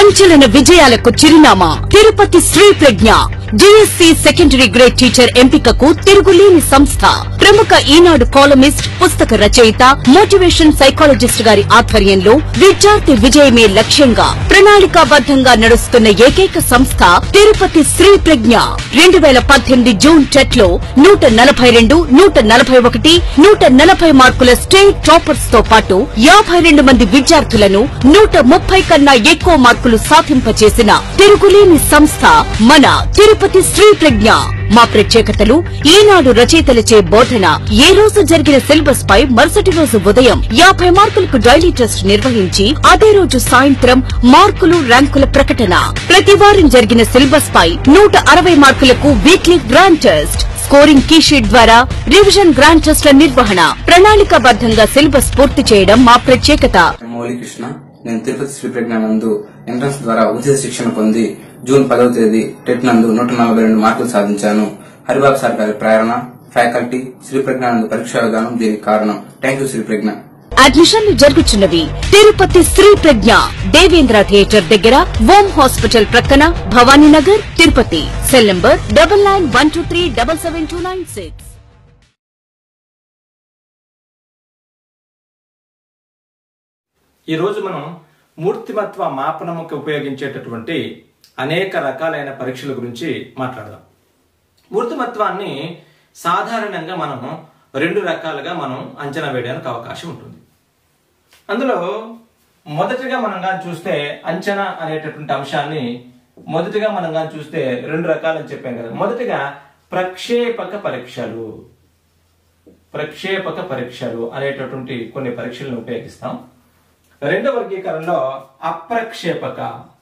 సంచలన విజయాలకు చిరునామా Tirupati Sri Pragna DSC secondary grade teacher ఎంపికకు తిరుగులేని సంస్థ ప్రముఖ ఈనాడు కాలమిస్ట్ పుస్తక రచయిత మోటివేషన్ సైకాలజిస్ట్ గారి ఆధ్వర్యంలో విద్యార్థి విజయమే లక్ష్యంగా ప్రణాళికాబద్దంగా నడుస్తున్న ఏకైక సంస్థ తిరుపతి శ్రీ ప్రజ్ఞ రెండు వేల పద్దెనిమిది జూన్ టెట్ లో నూట నలభై రెండు నూట నలభై ఒకటి నూట నలభై మార్కుల స్టేట్ టాపర్స్ తో పాటు యాభై రెండు మంది విద్యార్థులను నూట ముప్పై కన్నా ఎక్కువ మార్కులు సాధింపచేసిన తిరుగులేని సంస్థ మన తిరుపతి శ్రీ ప్రజ్ఞ మా ప్రత్యేకతలు ఈనాడు రచయితలచే బోధన ఏ రోజు జరిగిన సిలబస్ పై మరుసటి రోజు ఉదయం యాభై మార్కులకు డైలీ టెస్ట్ నిర్వహించి అదే రోజు సాయంత్రం మార్కులు ర్యాంకుల ప్రకటన ప్రతి వారం జరిగిన సిలబస్ పై నూట అరవై మార్కులకు weekly grand test scoring key sheet ద్వారా రివిజన్ గ్రాండ్ టెస్ట్ల నిర్వహణ ప్రణాళికాబద్దంగా సిలబస్ పూర్తి చేయడం మా ప్రత్యేకత మౌలి కృష్ణ నేను తిరుపతి శ్రీ ప్రజ్ఞ నందు ఎంట్రన్స్ ద్వారా ఉచిత శిక్షణ పొంది జూన్ పదవ తేదీ టెట్ నందు నూట నలభై రెండు మార్కులు సాధించాను హరిబాబు సార్ గారి ప్రేరణ ఫ్యాకల్టీ శ్రీ ప్రజ్ఞ నందు పరీక్షా విధానం దీనికి కారణం థ్యాంక్ యూ శ్రీ ప్రజ్ఞ అడ్మిషన్లు జరుగుతున్నవి తిరుపతి శ్రీ ప్రజ్ఞ దేవేంద్ర థియేటర్ దగ్గర ఓం హాస్పిటల్ ప్రక్కన Bhavaninagar Tirupati cell number double nine one two three double seven two nine six ఈ రోజు మనం మూర్తిమత్వ మాపనముకి ఉపయోగించేటటువంటి అనేక రకాలైన పరీక్షల గురించి మాట్లాడదాం మూర్తిమత్వాన్ని సాధారణంగా మనం రెండు రకాలుగా మనం అంచనా వేయడానికి అవకాశం ఉంటుంది అందులో మొదటిగా మనం కానీ చూస్తే అంచనా అనేటటువంటి అంశాన్ని మొదటిగా మనం కానీ చూస్తే రెండు రకాలని చెప్పాం కదా మొదటిగా ప్రక్షేపక పరీక్షలు ప్రక్షేపక పరీక్షలు అనేటటువంటి కొన్ని పరీక్షలను ఉపయోగిస్తాం రెండవ వర్గీకరణలో అప్రక్షేపక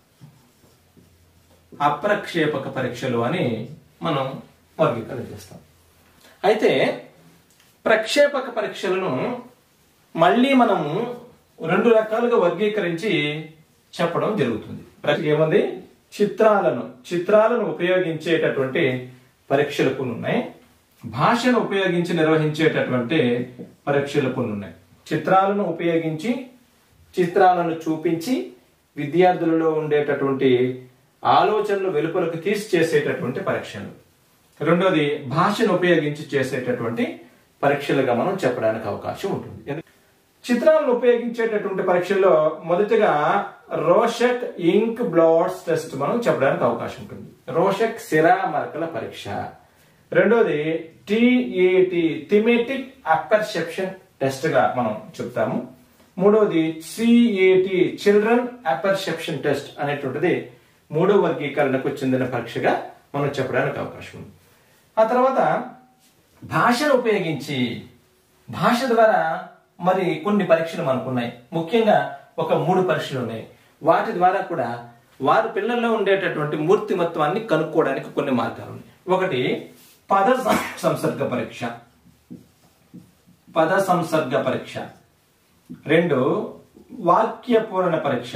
అప్రక్షేపక పరీక్షలు అని మనం వర్గీకరణ చేస్తాం అయితే ప్రక్షేపక పరీక్షలను మళ్ళీ మనము రెండు రకాలుగా వర్గీకరించి చెప్పడం జరుగుతుంది ప్రతి ఏముంది చిత్రాలను చిత్రాలను ఉపయోగించేటటువంటి పరీక్షలు కొన్ని ఉన్నాయి భాషను ఉపయోగించి నిర్వహించేటటువంటి పరీక్షలు కొన్ని ఉన్నాయి చిత్రాలను ఉపయోగించి చిత్రాలను చూపించి విద్యార్థులలో ఉండేటటువంటి ఆలోచనలు వెలుపలకు తీసి చేసేటటువంటి పరీక్షలు రెండోది భాషను ఉపయోగించి చేసేటటువంటి పరీక్షలుగా మనం చెప్పడానికి అవకాశం ఉంటుంది ఎందు- చిత్రాలను ఉపయోగించేటటువంటి పరీక్షల్లో మొదటిగా రోషక్ ఇంక్ బ్లాట్స్ టెస్ట్ మనం చెప్పడానికి అవకాశం ఉంటుంది రోషక్ సిరా మరకల పరీక్ష రెండోది టిఏటి థిమేటిక్ అపర్సెప్షన్ టెస్ట్ గా మనం చెప్తాము మూడవది సిఏటి చిల్డ్రన్ అపర్సెప్షన్ టెస్ట్ అనేటువంటిది మూడో వర్గీకరణకు చెందిన పరీక్షగా మనం చెప్పడానికి అవకాశం ఉంది ఆ తర్వాత భాషను ఉపయోగించి భాష ద్వారా మరి కొన్ని పరీక్షలు మనకు ఉన్నాయి ముఖ్యంగా ఒక మూడు పరీక్షలు ఉన్నాయి వాటి ద్వారా కూడా వారి పిల్లల్లో ఉండేటటువంటి మూర్తిమత్వాన్ని కనుక్కోవడానికి కొన్ని మార్గాలు ఉన్నాయి ఒకటి పద సం- సంసర్గ పరీక్ష పద సంసర్గ పరీక్ష రెండు వాక్య పూరణ పరీక్ష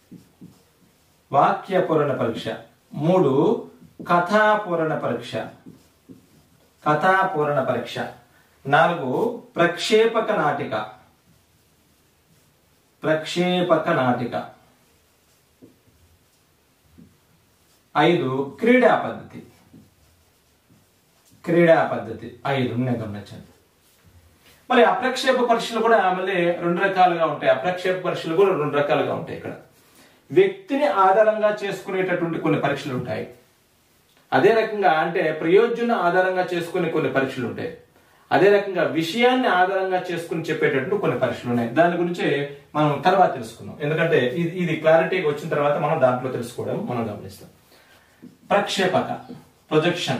వాక్య పూరణ పరీక్ష మూడు కథా పూరణ పరీక్ష కథా పూరణ పరీక్ష నాలుగు ప్రక్షేపక నాటిక ప్రక్షేపక నాటిక ఐదు క్రీడా పద్ధతి క్రీడా పద్ధతి ఐదు నేను గమనించండి మరి అప్రక్షేప పరీక్షలు కూడా మళ్ళీ రెండు రకాలుగా ఉంటాయి అప్రక్షేప పరీక్షలు కూడా రెండు రకాలుగా ఉంటాయి ఇక్కడ వ్యక్తిని ఆధారంగా చేసుకునేటటువంటి కొన్ని పరీక్షలు ఉంటాయి అదే రకంగా అంటే ప్రయోజన ఆధారంగా చేసుకునే కొన్ని పరీక్షలు ఉంటాయి అదే రకంగా విషయాన్ని ఆధారంగా చేసుకుని చెప్పేటటువంటి కొన్ని పరీక్షలు ఉన్నాయి దాని గురించి మనం తర్వాత తెలుసుకుందాం ఎందుకంటే ఇది ఇది క్లారిటీగా వచ్చిన తర్వాత మనం దాంట్లో తెలుసుకోవడం మనం గమనిస్తాం ప్రక్షేపక ప్రొజెక్షన్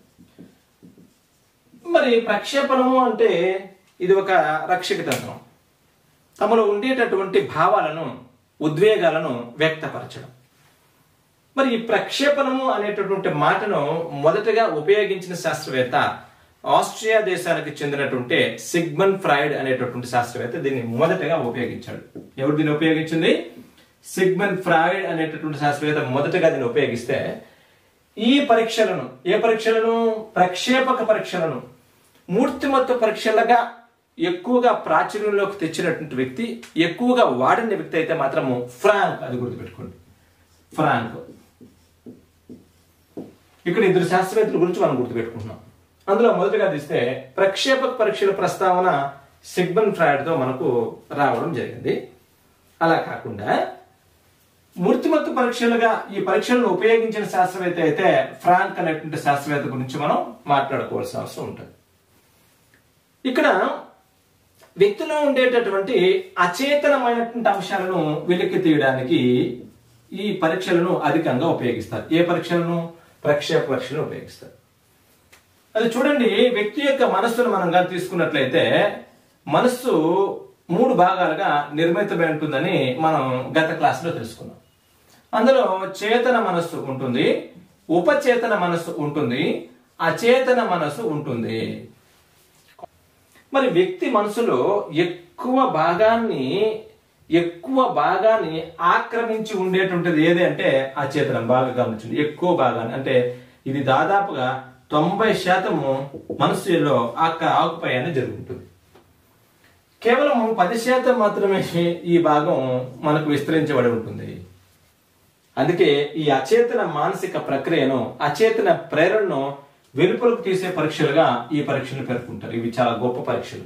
మరి ప్రక్షేపణము అంటే ఇది ఒక రక్షక తంత్రం తమలో ఉండేటటువంటి భావాలను ఉద్వేగాలను వ్యక్తపరచడం మరి ఈ ప్రక్షేపణము అనేటటువంటి మాటను మొదటగా ఉపయోగించిన శాస్త్రవేత్త ఆస్ట్రియా దేశానికి చెందినటువంటి సిగ్మన్ ఫ్రాయిడ్ అనేటటువంటి శాస్త్రవేత్త దీన్ని మొదటగా ఉపయోగించాడు ఎవరు దీన్ని ఉపయోగించింది సిగ్మన్ ఫ్రాయిడ్ అనేటటువంటి శాస్త్రవేత్త మొదటగా దీన్ని ఉపయోగిస్తే ఈ పరీక్షలను ఏ పరీక్షలను ప్రక్షేపక పరీక్షలను మూర్తిమత్వ పరీక్షలుగా ఎక్కువగా ప్రాచుర్యంలోకి తెచ్చినటువంటి వ్యక్తి ఎక్కువగా వాడిన వ్యక్తి అయితే మాత్రము ఫ్రాంక్ అది గుర్తుపెట్టుకోండి ఫ్రాంక్ ఇక్కడ ఇద్దరు శాస్త్రవేత్తల గురించి మనం గుర్తుపెట్టుకుంటున్నాం అందులో మొదటగా తీస్తే ప్రక్షేపక పరీక్షల ప్రస్తావన సిగ్మన్ ఫ్రాయిడ్ తో మనకు రావడం జరిగింది అలా కాకుండా మూర్తిమత్తు పరీక్షలుగా ఈ పరీక్షలను ఉపయోగించిన శాస్త్రవేత్త అయితే ఫ్రాంక్ అనేటువంటి శాస్త్రవేత్త గురించి మనం మాట్లాడుకోవాల్సిన అవసరం ఉంటుంది ఇక్కడ వ్యక్తిలో ఉండేటటువంటి అచేతనమైనటువంటి అంశాలను వెలికి తీయడానికి ఈ పరీక్షలను అధికంగా ఉపయోగిస్తారు ఏ పరీక్షలను ప్రక్షేప పరీక్షలను ఉపయోగిస్తారు అది చూడండి వ్యక్తి యొక్క మనస్సును మనం కానీ తీసుకున్నట్లయితే మనస్సు మూడు భాగాలుగా నిర్మితమై ఉంటుందని మనం గత క్లాసులో తెలుసుకున్నాం అందులో చేతన మనస్సు ఉంటుంది ఉపచేతన మనస్సు ఉంటుంది అచేతన మనస్సు ఉంటుంది మరి వ్యక్తి మనసులో ఎక్కువ భాగాన్ని ఎక్కువ భాగాన్ని ఆక్రమించి ఉండేటువంటిది ఏది అంటే అచేతనం బాగా గమనించండి ఎక్కువ భాగాన్ని అంటే ఇది దాదాపుగా తొంభై శాతము మనసులో ఆక ఆకుపై అనేది జరుగుతుంది కేవలం పది శాతం మాత్రమే ఈ భాగం మనకు విస్తరించబడి ఉంటుంది అందుకే ఈ అచేతన మానసిక ప్రక్రియను అచేతన ప్రేరణను వెలుపలకు తీసే పరీక్షలుగా ఈ పరీక్షలు పేర్కొంటారు ఇవి చాలా గొప్ప పరీక్షలు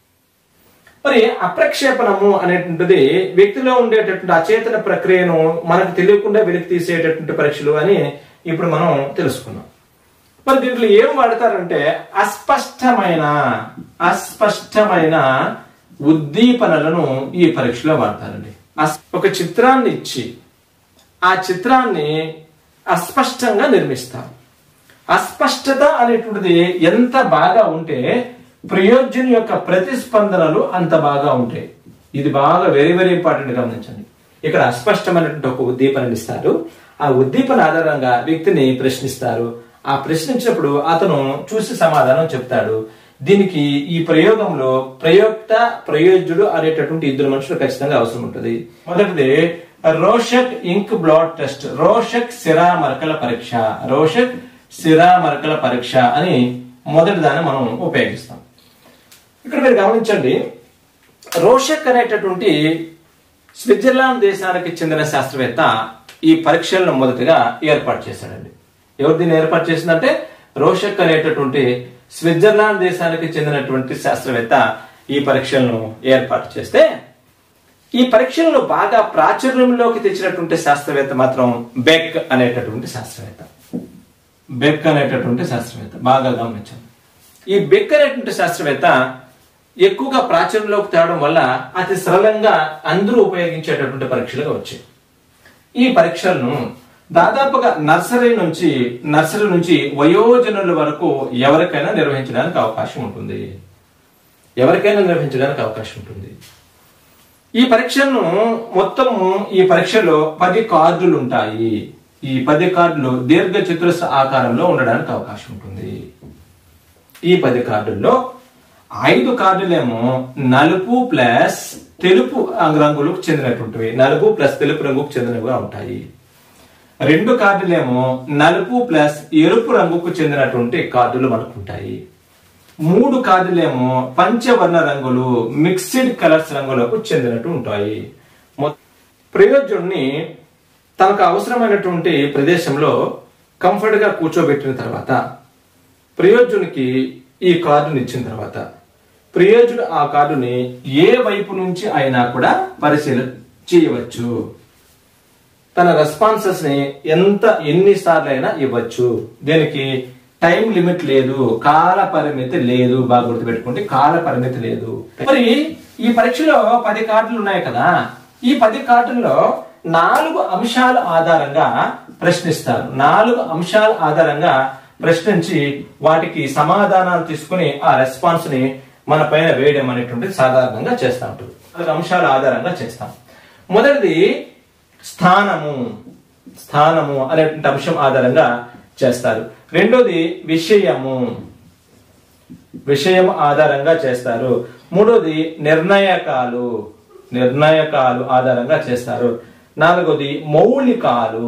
మరి అప్రక్షేపణము అనేటువంటిది వ్యక్తిలో ఉండేటటువంటి అచేతన ప్రక్రియను మనకు తెలియకుండా వెలికి తీసేటటువంటి పరీక్షలు అని ఇప్పుడు మనం తెలుసుకున్నాం మరి దీంట్లో ఏం వాడతారంటే అస్పష్టమైన అస్పష్టమైన ఉద్దీపనలను ఈ పరీక్షలో వాడతారండి అస్- ఒక చిత్రాన్ని ఇచ్చి ఆ చిత్రాన్ని అస్పష్టంగా నిర్మిస్తారు అస్పష్టత అనేటువంటిది ఎంత బాగా ఉంటే ప్రయోజనం యొక్క ప్రతిస్పందనలు అంత బాగా ఉంటాయి ఇది బాగా వెరీ వెరీ ఇంపార్టెంట్ గమనించండి ఇక్కడ అస్పష్టమైనటువంటి ఒక ఉద్దీపన ఇస్తారు ఆ ఉద్దీపన ఆధారంగా వ్యక్తిని ప్రశ్నిస్తారు ఆ ప్రశ్నించినప్పుడు అతను చూసి సమాధానం చెప్తాడు దీనికి ఈ ప్రయోగంలో ప్రయోక్త ప్రయోజ్యుడు అనేటటువంటి ఇద్దరు మనుషులు ఖచ్చితంగా అవసరం ఉంటుంది మొదటిది రోషక్ ఇంక్ బ్లాడ్ టెస్ట్ రోషక్ సిరా మరకల పరీక్ష రోషక్ సిరా మరకల పరీక్ష అని మొదటి దాన్ని మనం ఉపయోగిస్తాం ఇక్కడ మీరు గమనించండి రోషక్ అనేటటువంటి స్విట్జర్లాండ్ దేశానికి చెందిన శాస్త్రవేత్త ఈ పరీక్షలను మొదటగా ఏర్పాటు చేశాడండి ఎవరు దీన్ని ఏర్పాటు చేసిందంటే రోషక్ అనేటటువంటి స్విట్జర్లాండ్ దేశానికి చెందినటువంటి శాస్త్రవేత్త ఈ పరీక్షలను ఏర్పాటు చేస్తే ఈ పరీక్షలను బాగా ప్రాచుర్యంలోకి తెచ్చినటువంటి శాస్త్రవేత్త మాత్రం బెక్ అనేటటువంటి శాస్త్రవేత్త బెక్ అనేటటువంటి శాస్త్రవేత్త బాగా గమనించండి ఈ బెక్ అనేటువంటి శాస్త్రవేత్త ఎక్కువగా ప్రాచుర్యంలోకి తేవడం వల్ల అతి సరళంగా అందరూ ఉపయోగించేటటువంటి పరీక్షలుగా వచ్చాయి ఈ పరీక్షలను దాదాపుగా నర్సరీ నుంచి నర్సరీ నుంచి వయోజనుల వరకు ఎవరికైనా నిర్వహించడానికి అవకాశం ఉంటుంది ఎవరికైనా నిర్వహించడానికి అవకాశం ఉంటుంది ఈ పరీక్షను మొత్తం ఈ పరీక్షలో పది కార్డులు ఉంటాయి ఈ పది కార్డులు దీర్ఘ చతురస్ర ఆకారంలో ఉండడానికి అవకాశం ఉంటుంది ఈ పది కార్డుల్లో ఐదు కార్డులేమో నలుపు ప్లస్ తెలుపు రంగులకు చెందినటువంటివి నలుపు ప్లస్ తెలుపు రంగుకు చెందినవిగా ఉంటాయి రెండు కార్డులేమో నలుపు ప్లస్ ఎరుపు రంగుకు చెందినటువంటి కార్డులు మనకు ఉంటాయి మూడు కార్డులేమో పంచవర్ణ రంగులు మిక్స్డ్ కలర్స్ రంగులకు చెందినట్టు ఉంటాయి మొ- ప్రయోజుడిని తనకు అవసరమైనటువంటి ప్రదేశంలో కంఫర్ట్ గా కూర్చోబెట్టిన తర్వాత ప్రయోజునికి ఈ కార్డుని ఇచ్చిన తర్వాత ప్రయోజుడు ఆ కార్డుని ఏ వైపు నుంచి అయినా కూడా పరిశీలన చేయవచ్చు తన రెస్పాన్సెస్ ని ఎంత ఎన్నిసార్లు అయినా ఇవ్వచ్చు దీనికి టైం లిమిట్ లేదు కాల పరిమితి లేదు బాగా గుర్తుపెట్టుకోండి కాల పరిమితి లేదు మరి ఈ పరీక్షలో పది కార్డులు ఉన్నాయి కదా ఈ పది కార్డుల్లో నాలుగు అంశాల ఆధారంగా ప్రశ్నిస్తారు నాలుగు అంశాల ఆధారంగా ప్రశ్నించి వాటికి సమాధానాలు తీసుకుని ఆ రెస్పాన్స్ ని మన పైన వేయడం అనేటువంటిది సాధారణంగా చేస్తా ఉంటుంది నాలుగు అంశాల ఆధారంగా చేస్తాం మొదటిది స్థానము స్థానము అనేటువంటి అంశం ఆధారంగా చేస్తారు రెండోది విషయము విషయం ఆధారంగా చేస్తారు మూడోది నిర్ణయకాలు నిర్ణయకాలు ఆధారంగా చేస్తారు నాలుగోది మౌలికాలు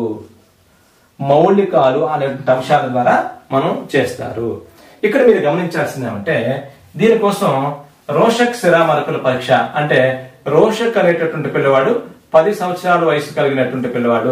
మౌలికాలు అనే అంశాల ద్వారా మనం చేస్తారు ఇక్కడ మీరు గమనించాల్సింది ఏమంటే దీనికోసం రోషక్ శిరామరకుల పరీక్ష అంటే రోషక్ అనేటటువంటి పిల్లవాడు పది సంవత్సరాల వయసు కలిగినటువంటి పిల్లవాడు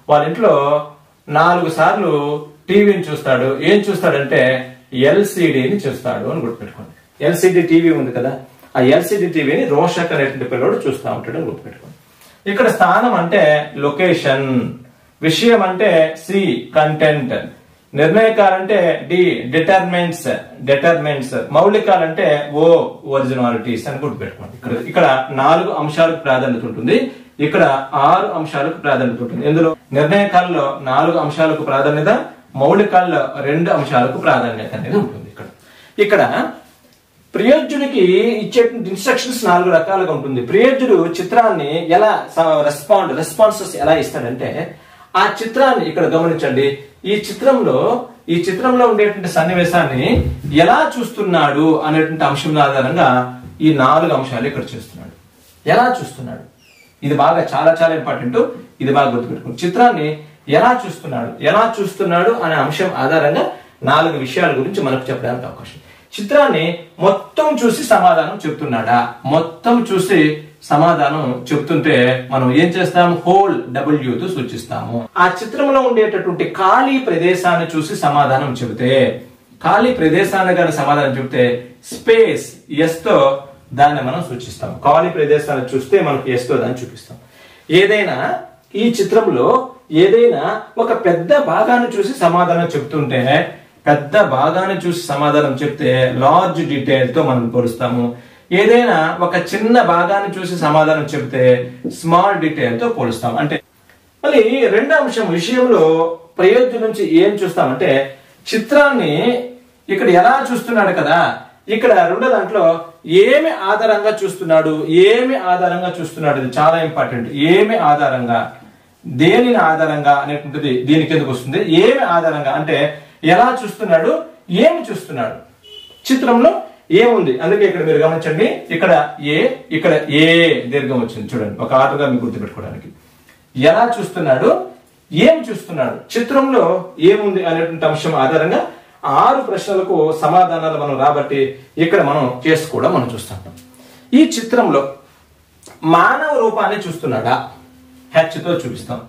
వాళ్ళ ఇంట్లో నాలుగు సార్లు టీవీని చూస్తాడు ఏం చూస్తాడంటే ఎల్సిడిని చూస్తాడు అని గుర్తుపెట్టుకోండి ఎల్సిడి టీవీ ఉంది కదా ఆ ఎల్సిడి టీవీని రోషక్ అనేటువంటి పిల్లడు చూస్తూ ఉంటాడు అని గుర్తుపెట్టుకోండి ఇక్కడ స్థానం అంటే లొకేషన్ విషయం అంటే సి కంటెంట్ నిర్ణయకాలంటే డి డిటర్మెంట్స్ డిటర్మెంట్స్ మౌలికాలంటే ఓ ఒరిజినాలిటీస్ అని గుర్తుపెట్టుకోండి ఇక్కడ ఇక్కడ నాలుగు అంశాలకు ప్రాధాన్యత ఉంటుంది ఇక్కడ ఆరు అంశాలకు ప్రాధాన్యత ఉంటుంది ఇందులో నిర్ణయకాలలో నాలుగు అంశాలకు ప్రాధాన్యత మౌలికాల్లో రెండు అంశాలకు ప్రాధాన్యత అనేది ఉంటుంది ఇక్కడ ఇక్కడ ప్రియోజ్యుడికి ఇచ్చే ఇన్స్ట్రక్షన్స్ నాలుగు రకాలుగా ఉంటుంది ప్రియోజ్యుడు చిత్రాన్ని ఎలా రెస్పాండ్ రెస్పాన్సెస్ ఎలా ఇస్తాడంటే ఆ చిత్రాన్ని ఇక్కడ గమనించండి ఈ చిత్రంలో ఈ చిత్రంలో ఉండేటువంటి సన్నివేశాన్ని ఎలా చూస్తున్నాడు అనేటువంటి అంశం ఆధారంగా ఈ నాలుగు అంశాలు ఇక్కడ చూస్తున్నాడు ఎలా చూస్తున్నాడు ఇది బాగా చాలా చాలా ఇంపార్టెంట్ ఇది బాగా గుర్తుపెట్టుకోండి చిత్రాన్ని ఎలా చూస్తున్నాడు ఎలా చూస్తున్నాడు అనే అంశం ఆధారంగా నాలుగు విషయాల గురించి మనకు చెప్పడానికి అవకాశం చిత్రాన్ని మొత్తం చూసి సమాధానం చెప్తున్నాడా మొత్తం చూసి సమాధానం చెప్తుంటే మనం ఏం చేస్తాం హోల్ డబ్ల్యూ తో సూచిస్తాము ఆ చిత్రంలో ఉండేటటువంటి ఖాళీ ప్రదేశాన్ని చూసి సమాధానం చెబితే ఖాళీ ప్రదేశాన్ని కానీ సమాధానం చెబితే స్పేస్ ఎస్ తో దాన్ని మనం సూచిస్తాం ఖాళీ ప్రదేశాన్ని చూస్తే మనకు ఎస్ తో దాన్ని చూపిస్తాం ఏదైనా ఈ చిత్రంలో ఏదైనా ఒక పెద్ద భాగాన్ని చూసి సమాధానం చెప్తుంటే పెద్ద భాగాన్ని చూసి సమాధానం చెప్తే లార్జ్ డీటెయిల్ తో మనం పోలుస్తాము ఏదైనా ఒక చిన్న భాగాన్ని చూసి సమాధానం చెప్తే స్మాల్ డీటెయిల్ తో పోలుస్తాం అంటే మళ్ళీ రెండో అంశం విషయంలో ప్రయోజనం నుంచి ఏం చూస్తామంటే చిత్రాన్ని ఇక్కడ ఎలా చూస్తున్నాడు కదా ఇక్కడ రెండో దాంట్లో ఏమి ఆధారంగా చూస్తున్నాడు ఏమి ఆధారంగా చూస్తున్నాడు ఇది చాలా ఇంపార్టెంట్ ఏమి ఆధారంగా దేనిని ఆధారంగా అనేటువంటిది దీని కిందకు వస్తుంది ఏమి ఆధారంగా అంటే ఎలా చూస్తున్నాడు ఏమి చూస్తున్నాడు చిత్రంలో ఏముంది అందుకే ఇక్కడ మీరు గమనించండి ఇక్కడ ఏ ఇక్కడ ఏ దీర్ఘం వచ్చింది చూడండి ఒక ఆటగా మీకు గుర్తుపెట్టుకోవడానికి ఎలా చూస్తున్నాడు ఏం చూస్తున్నాడు చిత్రంలో ఏముంది అనేటువంటి అంశం ఆధారంగా ఆరు ప్రశ్నలకు సమాధానాలు మనం రాబట్టి ఇక్కడ మనం కేసు కూడా మనం చూస్తాం ఈ చిత్రంలో మానవ రూపాన్ని చూస్తున్నాడా హెచ్తో చూపిస్తాం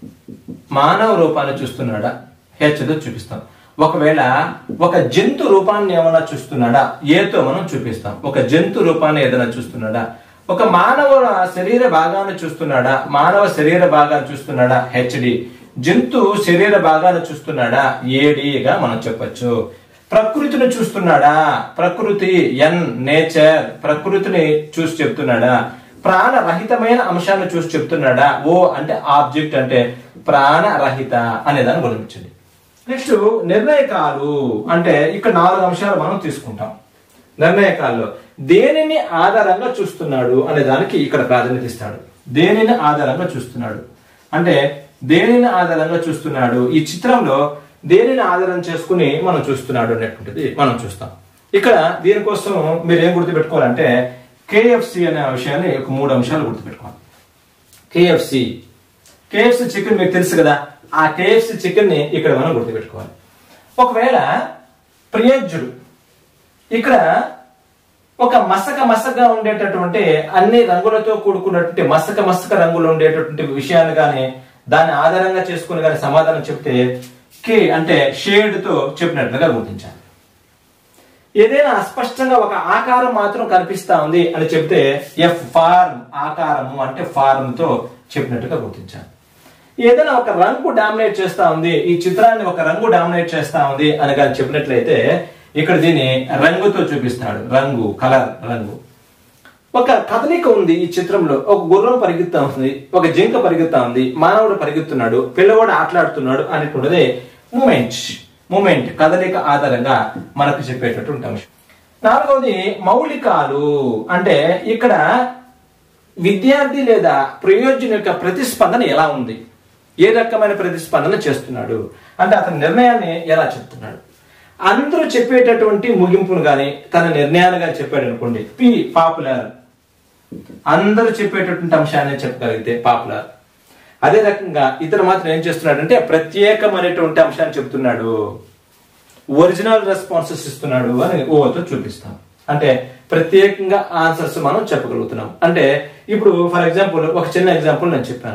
మానవ రూపాన్ని చూస్తున్నాడా హెచ్తో చూపిస్తాం ఒకవేళ ఒక జంతు రూపాన్ని ఏమైనా చూస్తున్నాడా ఏతో మనం చూపిస్తాం ఒక జంతు రూపాన్ని ఏదైనా చూస్తున్నాడా ఒక మానవ శరీర భాగాన్ని చూస్తున్నాడా మానవ శరీర భాగాన్ని చూస్తున్నాడా హెచ్డి జంతు శరీర భాగాన్ని చూస్తున్నాడా ఏడిగా మనం చెప్పొచ్చు ప్రకృతిని చూస్తున్నాడా ప్రకృతి ఎన్ నేచర్ ప్రకృతిని చూసి చెప్తున్నాడా ప్రాణరహితమైన అంశాన్ని చూసి చెప్తున్నాడా ఓ అంటే ఆబ్జెక్ట్ అంటే ప్రాణరహిత అనేదాన్ని గమనించండి నెక్స్ట్ నిర్ణయకాలు అంటే ఇక్కడ నాలుగు అంశాలు మనం తీసుకుంటాం నిర్ణయకాల్లో దేనిని ఆధారంగా చూస్తున్నాడు అనే దానికి ఇక్కడ ప్రాధాన్యత ఇస్తాడు దేనిని ఆధారంగా చూస్తున్నాడు అంటే దేనిని ఆధారంగా చూస్తున్నాడు ఈ చిత్రంలో దేనిని ఆధారం చేసుకుని మనం చూస్తున్నాడు అనేటువంటిది మనం చూస్తాం ఇక్కడ దీనికోసం మీరు ఏం గుర్తుపెట్టుకోవాలంటే కేఎఫ్సి అనే విషయాన్ని ఒక మూడు అంశాలు గుర్తుపెట్టుకోవాలి కేఎఫ్సి కేఎఫ్సి చికెన్ మీకు తెలుసు కదా ఆ కేఎఫ్సి చికెన్ ని ఇక్కడ మనం గుర్తుపెట్టుకోవాలి ఒకవేళ ప్రియోజ్యుడు ఇక్కడ ఒక మసక మసకగా ఉండేటటువంటి అన్ని రంగులతో కూడుకున్నటువంటి మసక మసక రంగులు ఉండేటటువంటి విషయాన్ని కానీ దాన్ని ఆధారంగా చేసుకుని కానీ సమాధానం చెప్తే కే అంటే షేడ్ తో చెప్పినట్లుగా గుర్తించాలి ఏదైనా అస్పష్టంగా ఒక ఆకారం మాత్రం కనిపిస్తా ఉంది అని చెప్తే ఎఫ్ ఫార్మ్ ఆకారము అంటే ఫార్మ్ తో చెప్పినట్టుగా గుర్తించాలి ఏదైనా ఒక రంగు డామినేట్ చేస్తా ఉంది ఈ చిత్రాన్ని ఒక రంగు డామినేట్ చేస్తా ఉంది అని కానీ చెప్పినట్లయితే ఇక్కడ దీన్ని రంగుతో చూపిస్తాడు రంగు కలర్ రంగు ఒక కదలిక ఉంది ఈ చిత్రంలో ఒక గుర్రం పరిగెత్తా ఉంది ఒక జింక పరిగెత్తా ఉంది మానవుడు పరిగెత్తున్నాడు పిల్లవాడు ఆటలాడుతున్నాడు అనేటువంటిది మూమెంట్ మూమెంట్ కదలిక ఆధారంగా మనకు చెప్పేటటువంటి అంశం నాలుగవది మౌలికాలు అంటే ఇక్కడ విద్యార్థి లేదా ప్రయోజనం యొక్క ప్రతిస్పందన ఎలా ఉంది ఏ రకమైన ప్రతిస్పందన చేస్తున్నాడు అంటే అతని నిర్ణయాన్ని ఎలా చెప్తున్నాడు అందరూ చెప్పేటటువంటి ముగింపును గాని తన నిర్ణయాలుగా చెప్పాడు అనుకోండి పి పాపులర్ అందరూ చెప్పేటటువంటి అంశాన్ని చెప్పగలిగితే పాపులర్ అదే రకంగా ఇతను మాత్రం ఏం చేస్తున్నాడంటే ప్రత్యేకమైనటువంటి అంశాన్ని చెప్తున్నాడు ఒరిజినల్ రెస్పాన్సెస్ ఇస్తున్నాడు అని ఓతో చూపిస్తాం అంటే ప్రత్యేకంగా ఆన్సర్స్ మనం చెప్పగలుగుతున్నాం అంటే ఇప్పుడు ఫర్ ఎగ్జాంపుల్ ఒక చిన్న ఎగ్జాంపుల్ నేను చెప్పాను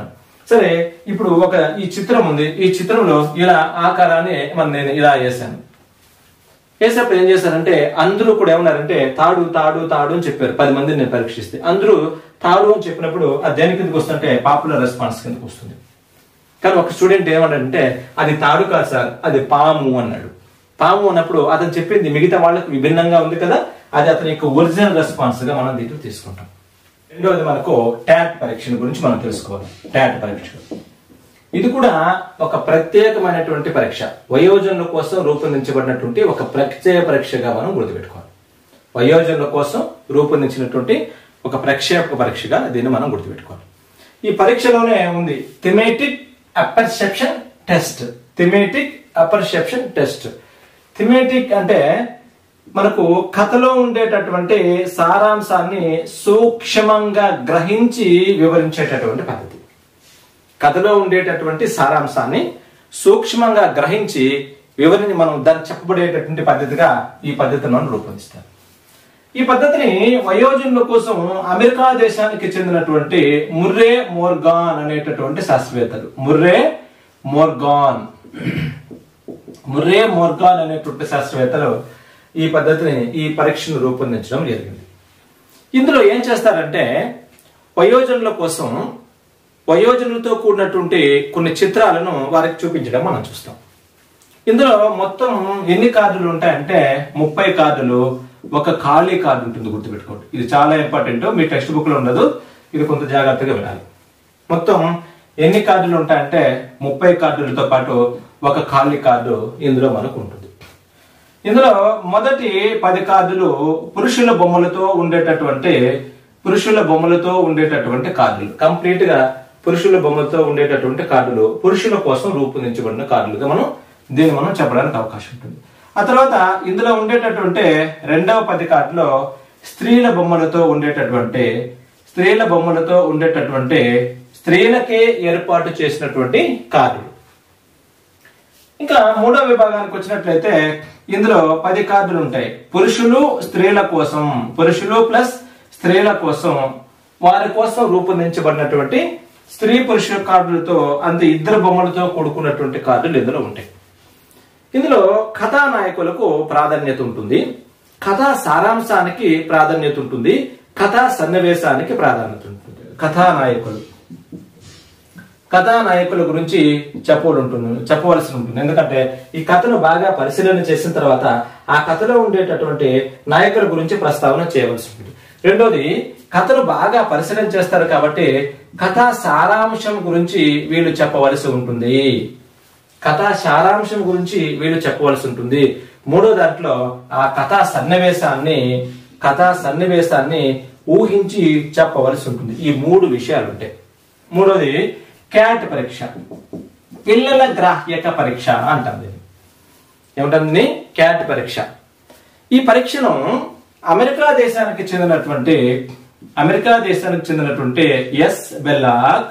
సరే ఇప్పుడు ఒక ఈ చిత్రం ఉంది ఈ చిత్రంలో ఇలా ఆకారాన్ని మనం నేను ఇలా వేసాను వేసినప్పుడు ఏం చేశారంటే అందరూ కూడా ఏమన్నారంటే తాడు తాడు తాడు అని చెప్పారు పది మందిని నేను పరీక్షిస్తే అందరూ తాడు అని చెప్పినప్పుడు అది దేని కిందకి వస్తుంటే పాపులర్ రెస్పాన్స్ కిందకి వస్తుంది కానీ ఒక స్టూడెంట్ ఏమన్నాడంటే అది తాడు కాదు సార్ అది పాము అన్నాడు పాము అన్నప్పుడు అతను చెప్పింది మిగతా వాళ్ళకి విభిన్నంగా ఉంది కదా అది అతని యొక్క ఒరిజినల్ రెస్పాన్స్ గా మనం దీంట్లో తీసుకుంటాం రెండవది మనకు ట్యాట్ పరీక్ష గురించి మనం తెలుసుకోవాలి ట్యాట్ పరీక్ష ఇది కూడా ఒక ప్రత్యేకమైనటువంటి పరీక్ష వయోజనుల కోసం రూపొందించబడినటువంటి ఒక ప్రత్యేక పరీక్షగా మనం గుర్తుపెట్టుకోవాలి వయోజనుల కోసం రూపొందించినటువంటి ఒక ప్రక్షేపక పరీక్షగా దీన్ని మనం గుర్తుపెట్టుకోవాలి ఈ పరీక్షలోనే ఉంది thematic apperception test thematic apperception test thematic అంటే మనకు కథలో ఉండేటటువంటి సారాంశాన్ని సూక్ష్మంగా గ్రహించి వివరించేటటువంటి పద్ధతి కథలో ఉండేటటువంటి సారాంశాన్ని సూక్ష్మంగా గ్రహించి వివరిని మనం దాన్ని చెప్పబడేటటువంటి పద్ధతిగా ఈ పద్ధతిని మనం రూపొందిస్తారు ఈ పద్ధతిని వయోజనుల కోసం అమెరికా దేశానికి చెందినటువంటి ముర్రే మోర్గాన్ అనేటటువంటి శాస్త్రవేత్తలు ముర్రే మోర్గాన్ ముర్రే మోర్గాన్ అనేటువంటి శాస్త్రవేత్తలు ఈ పద్ధతిని ఈ పరీక్షను రూపొందించడం జరిగింది ఇందులో ఏం చేస్తారంటే వయోజనుల కోసం వయోజనులతో కూడినటువంటి కొన్ని చిత్రాలను వారికి చూపించడం మనం చూస్తాం ఇందులో మొత్తం ఎన్ని కార్డులు ఉంటాయంటే ముప్పై కార్డులు ఒక ఖాళీ కార్డు ఉంటుంది గుర్తుపెట్టుకోండి ఇది చాలా ఇంపార్టెంట్ మీ టెక్స్ట్ బుక్ లో ఉండదు ఇది కొంత జాగ్రత్తగా వినాలి మొత్తం ఎన్ని కార్డులు ఉంటాయంటే ముప్పై కార్డులతో పాటు ఒక ఖాళీ కార్డు ఇందులో మనకు ఉంటుంది ఇందులో మొదటి పది కార్డులు పురుషుల బొమ్మలతో ఉండేటటువంటి పురుషుల బొమ్మలతో ఉండేటటువంటి కార్డులు కంప్లీట్ గా పురుషుల బొమ్మలతో ఉండేటటువంటి కార్డులు పురుషుల కోసం రూపొందించబడిన కార్డులుగా మనం దీన్ని మనం చెప్పడానికి అవకాశం ఉంటుంది ఆ తర్వాత ఇందులో ఉండేటటువంటి రెండవ పది కార్డులో స్త్రీల బొమ్మలతో ఉండేటటువంటి స్త్రీల బొమ్మలతో ఉండేటటువంటి స్త్రీలకే ఏర్పాటు చేసినటువంటి కార్డులు ఇంకా మూడో విభాగానికి వచ్చినట్లయితే ఇందులో పది కార్డులు ఉంటాయి పురుషులు స్త్రీల కోసం పురుషులు ప్లస్ స్త్రీల కోసం వారి కోసం రూపొందించబడినటువంటి స్త్రీ పురుష కార్డులతో అంత ఇద్దరు బొమ్మలతో కూడుకున్నటువంటి కార్డులు ఇందులో ఉంటాయి ఇందులో కథానాయకులకు ప్రాధాన్యత ఉంటుంది కథా సారాంశానికి ప్రాధాన్యత ఉంటుంది కథా సన్నివేశానికి ప్రాధాన్యత ఉంటుంది కథానాయకులు కథానాయకుల గురించి చెప్పవలు ఉంటుంది చెప్పవలసి ఉంటుంది ఎందుకంటే ఈ కథను బాగా పరిశీలన చేసిన తర్వాత ఆ కథలో ఉండేటటువంటి నాయకుల గురించి ప్రస్తావన చేయవలసి ఉంటుంది రెండోది కథను బాగా పరిశీలన చేస్తారు కాబట్టి కథా సారాంశం గురించి వీళ్ళు చెప్పవలసి ఉంటుంది కథా సారాంశం గురించి వీళ్ళు చెప్పవలసి ఉంటుంది మూడో దాంట్లో ఆ కథా సన్నివేశాన్ని కథా సన్నివేశాన్ని ఊహించి చెప్పవలసి ఉంటుంది ఈ మూడు విషయాలు ఉంటాయి మూడోది క్యాట్ పరీక్ష పిల్లల గ్రాహ్యక పరీక్ష అంటాం దీన్ని ఏమిటంది క్యాట్ పరీక్ష ఈ పరీక్షను అమెరికా దేశానికి చెందినటువంటి అమెరికా దేశానికి చెందినటువంటి ఎస్ బెల్లాక్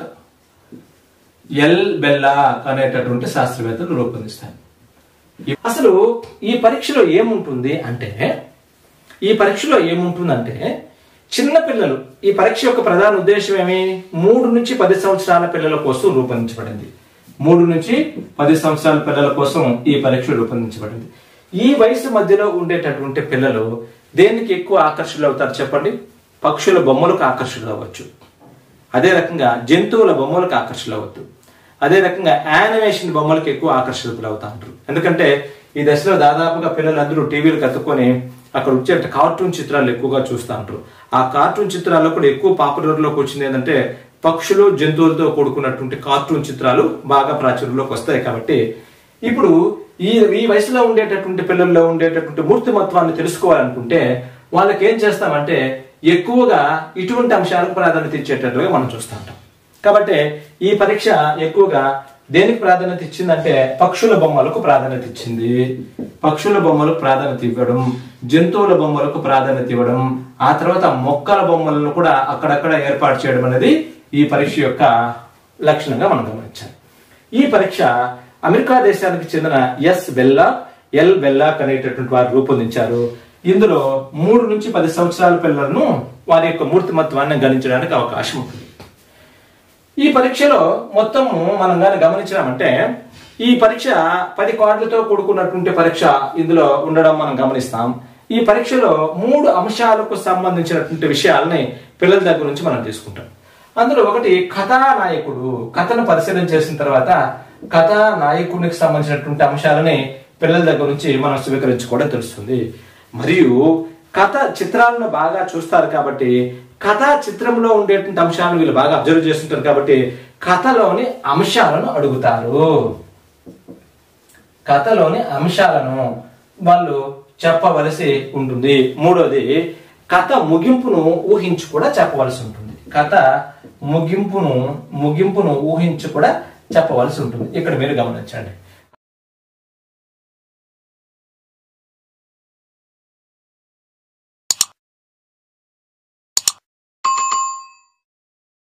ఎల్ బెల్లాక్ అనేటటువంటి శాస్త్రవేత్తలు రూపొందిస్తారు అసలు ఈ పరీక్షలో ఏముంటుంది అంటే ఈ పరీక్షలో ఏముంటుందంటే చిన్న పిల్లలు ఈ పరీక్ష యొక్క ప్రధాన ఉద్దేశం ఏమి మూడు నుంచి పది సంవత్సరాల పిల్లల కోసం రూపొందించబడింది మూడు నుంచి పది సంవత్సరాల పిల్లల కోసం ఈ పరీక్ష రూపొందించబడింది ఈ వయసు మధ్యలో ఉండేటటువంటి పిల్లలు దేనికి ఎక్కువ ఆకర్షణలు అవుతారు చెప్పండి పక్షుల బొమ్మలకు ఆకర్షణలు అవ్వచ్చు అదే రకంగా జంతువుల బొమ్మలకు ఆకర్షణలు అవ్వద్దు అదే రకంగా యానిమేషన్ బొమ్మలకు ఎక్కువ ఆకర్షితులు అవుతా ఉంటారు ఎందుకంటే ఈ దశలో దాదాపుగా పిల్లలందరూ టీవీలు కత్తుకొని అక్కడ వచ్చే కార్టూన్ చిత్రాలు ఎక్కువగా చూస్తూ ఉంటారు ఆ కార్టూన్ చిత్రాల్లో కూడా ఎక్కువ పాపులర్ లోకి వచ్చింది ఏంటంటే పక్షులు జంతువులతో కూడుకున్నటువంటి కార్టూన్ చిత్రాలు బాగా ప్రాచుర్యంలోకి వస్తాయి కాబట్టి ఇప్పుడు ఈ ఈ వయసులో ఉండేటటువంటి పిల్లల్లో ఉండేటటువంటి మూర్తిమత్వాన్ని తెలుసుకోవాలనుకుంటే వాళ్ళకి ఏం చేస్తామంటే ఎక్కువగా ఇటువంటి అంశాలకు ప్రాధాన్యత ఇచ్చేటట్లుగా మనం చూస్తూ ఉంటాం కాబట్టి ఈ పరీక్ష ఎక్కువగా దేనికి ప్రాధాన్యత ఇచ్చిందంటే పక్షుల బొమ్మలకు ప్రాధాన్యత ఇచ్చింది పక్షుల బొమ్మలకు ప్రాధాన్యత ఇవ్వడం జంతువుల బొమ్మలకు ప్రాధాన్యత ఇవ్వడం ఆ తర్వాత మొక్కల బొమ్మలను కూడా అక్కడక్కడ ఏర్పాటు చేయడం అనేది ఈ పరీక్ష యొక్క లక్షణంగా మనం గమనించాలి ఈ పరీక్ష అమెరికా దేశానికి చెందిన ఎస్ బెల్లా ఎల్ బెల్లాక్ అనేటటువంటి వారు రూపొందించారు ఇందులో మూడు నుంచి పది సంవత్సరాల పిల్లలను వారి యొక్క మూర్తిమత్వాన్ని గణించడానికి అవకాశం ఉంటుంది ఈ పరీక్షలో మొత్తము మనం కానీ గమనించినామంటే ఈ పరీక్ష పది కార్డులతో కూడుకున్నటువంటి పరీక్ష ఇందులో ఉండడం మనం గమనిస్తాం ఈ పరీక్షలో మూడు అంశాలకు సంబంధించినటువంటి విషయాలని పిల్లల దగ్గర నుంచి మనం తీసుకుంటాం అందులో ఒకటి కథానాయకుడు కథను పరిశీలన చేసిన తర్వాత కథానాయకుడికి సంబంధించినటువంటి అంశాలని పిల్లల దగ్గర నుంచి మనం స్వీకరించుకోవడం తెలుస్తుంది మరియు కథ చిత్రాలను బాగా చూస్తారు కాబట్టి కథా చిత్రంలో ఉండేటువంటి అంశాలను వీళ్ళు బాగా అబ్జర్వ్ చేస్తుంటారు కాబట్టి కథలోని అంశాలను అడుగుతారు కథలోని అంశాలను వాళ్ళు చెప్పవలసి ఉంటుంది మూడోది కథ ముగింపును ఊహించి కూడా చెప్పవలసి ఉంటుంది కథ ముగింపును ముగింపును ఊహించి కూడా చెప్పవలసి ఉంటుంది ఇక్కడ మీరు గమనించండి